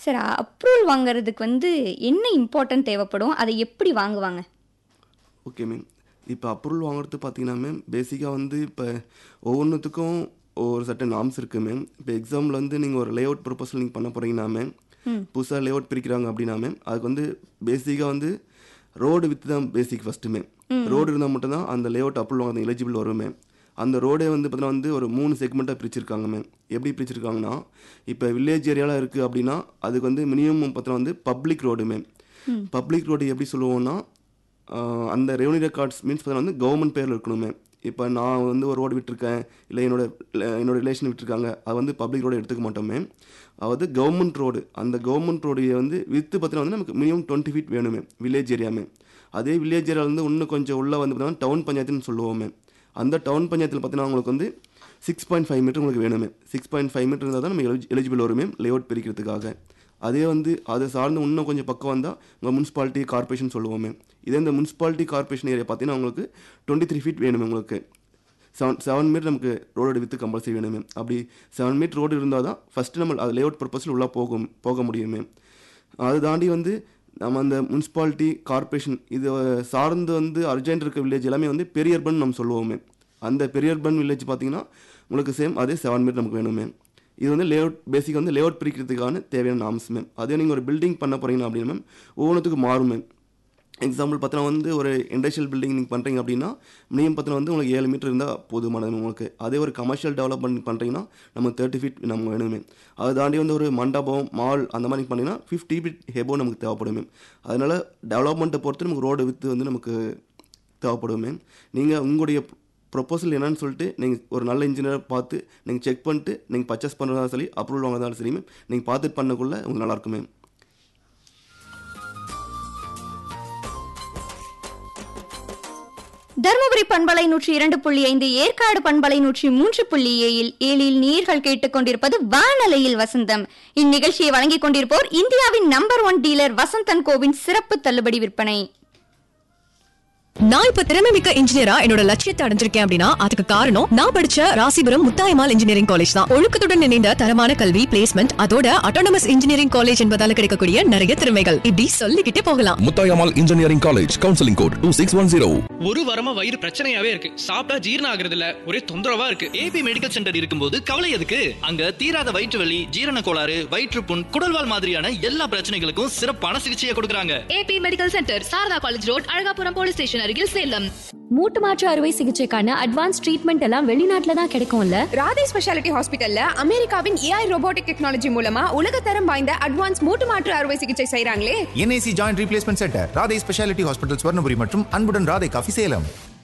sir approval வாங்குறதுக்கு வந்து என்ன இம்பார்ட்டன்ட் தேவைப்படும் அதை எப்படி வாங்குவாங்க ஓகே மேம் இப்போ அப்ரூவல் வாங்குறது பார்த்தீங்கன்னா மேம் பேசிக்காக வந்து இப்போ ஒவ்வொன்றுத்துக்கும் ஒரு சட்ட நாம்ஸ் இருக்குது மேம் இப்போ எக்ஸாமில் வந்து நீங்கள் ஒரு லேஅவுட் ப்ரொபோசல் நீங்கள் பண்ண போகிறீங்கன்னா மேம் புதுசாக லேஅவுட் பிரிக்கிறாங்க அப்படின்னா மேம் அதுக்கு வந்து பேசிக்காக வந்து ரோடு வித் தான் பேசிக் ஃபஸ்ட்டு மேம் ரோடு இருந்தால் மட்டும்தான் அந்த லேஅவுட் அப்ரூவல் வாங்க எலிஜிபிள் வரும் மேம் அந்த ரோடே வந்து பார்த்தீங்கன்னா வந்து ஒரு மூணு செக்மெண்ட்டாக பிரிச்சிருக்காங்க மேம் எப்படி பிரிச்சிருக்காங்கன்னா இப்போ வில்லேஜ் ஏரியாவில் இருக்குது அப்படின்னா அதுக்கு வந்து மினிமம் பார்த்தீங்கன்னா வந்து public road ma'am public road எப்படி சொல்லுவோம்னா ஆஹ் அந்த ரெவன்யூ ரெக்கார்ட்ஸ் மீன்ஸ் பார்த்தீங்கன்னா வந்து கவர்மெண்ட் பேரில் இருக்கணுமே இப்போ நான் வந்து ஒரு ரோடு விட்டுருக்கேன் இல்லை என்னோட என்னோட ரிலேஷன் விட்டுருக்காங்க அது வந்து பப்ளிக் ரோடு எடுத்துக்க மாட்டோமே அதாவது கவர்மெண்ட் ரோடு அந்த கவர்மெண்ட் ரோடு வந்து வித்து பார்த்தீங்கன்னா வந்து நமக்கு மினிமம் டுவெண்ட்டி ஃபீட் வேணுமே வில்லேஜ் ஏரியாமே அதே வில்லேஜ் ஏரியாவில் வந்து இன்னும் கொஞ்சம் உள்ளே வந்து பார்த்தீங்கன்னா டவுன் பஞ்சாயத்துன்னு சொல்லுவோமே அந்த டவுன் பஞ்சாயத்தில் பார்த்தீங்கன்னா உங்களுக்கு வந்து சிக்ஸ் பாயிண்ட் ஃபைவ் மீட்டர் உங்களுக்கு வேணுமே சிக்ஸ் பாயிண்ட் ஃபைவ் மீட்டர் இருந்தால் தான் நம்ம எலிஜிபிள் வருமே லேஅவுட் பிரிக்கிறதுக்காக அதே வந்து அதை சார்ந்து இன்னும் கொஞ்சம் பக்கம் வந்தால் உங்கள் முனிசிபாலிட்டி கார்பரேஷன் சொல்லுவோமே இதே இந்த முனிசிபாலிட்டி கார்பரேஷன் ஏரியா பார்த்தீங்கன்னா உங்களுக்கு டுவெண்ட்டி த்ரீ ஃபீட் வேணுமே உங்களுக்கு செவன் செவன் மீட்டர் நமக்கு ரோடு வித்து கம்பல்சரி வேணுமே அப்படி செவன் மீட்டர் ரோடு இருந்தால் தான் ஃபஸ்ட்டு நம்ம அது லேஅவுட் பர்பஸில் உள்ளே போகும் போக முடியுமே அதை தாண்டி வந்து நம்ம அந்த முனிசிபாலிட்டி கார்பரேஷன் இது சார்ந்து வந்து அர்ஜென்ட் இருக்க வில்லேஜ் எல்லாமே வந்து பெரிய அர்பன் நம்ம சொல்லுவோமே அந்த பெரிய அர்பன் வில்லேஜ் பார்த்தீங்கன்னா உங்களுக்கு சேம் அதே செவன் மீட்டர் நமக்கு வேணுமே இது வந்து லேஅவுட் பேசிக்காக வந்து லேஅவுட் பிரிக்கிறதுக்கான தேவையான நாம்ஸ் மேம் அதே நீங்கள் ஒரு பில்டிங் பண்ண போகிறீங்க அப்படின்னா மேம் ஒவ்வொன்றுத்துக்கு மாறும் மேம் எக்ஸாம்பிள் பார்த்தீங்கன்னா வந்து ஒரு இண்டஸ்ட்ரியல் பில்டிங் நீங்கள் பண்ணுறீங்க அப்படின்னா மினிமம் பார்த்தீங்கன்னா வந்து உங்களுக்கு ஏழு மீட்டர் இருந்தால் போதுமானது உங்களுக்கு அதே ஒரு கமர்ஷியல் டெவலப்மெண்ட் பண்ணுறீங்கன்னா நம்ம தேர்ட்டி ஃபீட் நம்ம வேணுமே அதை தாண்டி வந்து ஒரு மண்டபம் மால் அந்த மாதிரி பண்ணிங்கன்னா ஃபிஃப்டி ஃபீட் ஹெபோ நமக்கு தேவைப்படும் மேம் அதனால் டெவலப்மெண்ட்டை பொறுத்து நமக்கு ரோடு வித்து வந்து நமக்கு தேவைப்படும் மேம் நீங்கள் உங்களுடைய ப்ரொப்போசல் என்னன்னு சொல்லிட்டு நீங்கள் ஒரு நல்ல இன்ஜினியரை பார்த்து நீங்கள் செக் பண்ணிட்டு நீங்கள் பர்ச்சேஸ் பண்ணுறதா சரி அப்ரூவல் வாங்குறதாலும் சரி மேம் நீங்கள் பார்த்துட்டு பண்ணக்குள்ளே உங்களுக்கு நல்லாயிருக்கும் மேம் தருமபுரி பண்பலை நூற்றி இரண்டு புள்ளி ஐந்து ஏற்காடு பண்பலை நூற்றி மூன்று புள்ளி ஏழில் ஏழில் நீர்கள் கேட்டுக்கொண்டிருப்பது வானலையில் வசந்தம் இந்நிகழ்ச்சியை வழங்கிக் கொண்டிருப்போர் இந்தியாவின் நம்பர் ஒன் டீலர் வசந்தன் கோவின் சிறப்பு தள்ளுபடி விற்பனை நான் இப்ப திறமை மிக்க இன்ஜினியரா என்னோட லட்சியத்தை அடைஞ்சிருக்கேன் அப்படின்னா அதுக்கு காரணம் நான் படிச்ச ராசிபுரம் முத்தாயமால் இன்ஜினியரிங் காலேஜ் தான் ஒழுக்கத்துடன் இணைந்த தரமான கல்வி பிளேஸ்மெண்ட் அதோட அட்டானமஸ் இன்ஜினியரிங் காலேஜ் என்பதால கிடைக்கக்கூடிய நிறைய திறமைகள் இப்படி சொல்லிக்கிட்டே போகலாம் Muthayammal engineering college counselling code two six one zero ஒரு வாரமா வயிறு பிரச்சனையாவே இருக்கு சாப்பிட்டா ஜீரணம் ஆகுறது இல்ல ஒரே தொந்தரவா இருக்கு ஏபி மெடிக்கல் சென்டர் இருக்கும்போது கவலை எதுக்கு அங்க தீராத வயிற்று வலி ஜீரண கோளாறு வயிற்றுப்புண் குடல்வால் மாதிரியான எல்லா பிரச்சனைகளுக்கும் சிறப்பான சிகிச்சையை கொடுக்கறாங்க AP medical centre Sarada college road Alagapuram police station அருகில் சேலம் மூட்டு மாற்று அறுவை சிகிச்சைக்கான அட்வான்ஸ் ட்ரீட்மெண்ட் எல்லாம் வெளிநாட்டுல தான் கிடைக்கும்ல ராதே ஸ்பெஷாலிட்டி ஹாஸ்பிட்டல்ல அமெரிக்காவின் ஏஐ ரோபோட்டிக் டெக்னாலஜி மூலமா உலகத்தரம் வாய்ந்த அட்வான்ஸ் மூட்டு மாற்று அறுவை சிகிச்சை செய்றாங்களே NIC joint replacement centre Radhai speciality hospital Swarnapuri மற்றும் அன்புடன் ராதை காஃபி சேலம்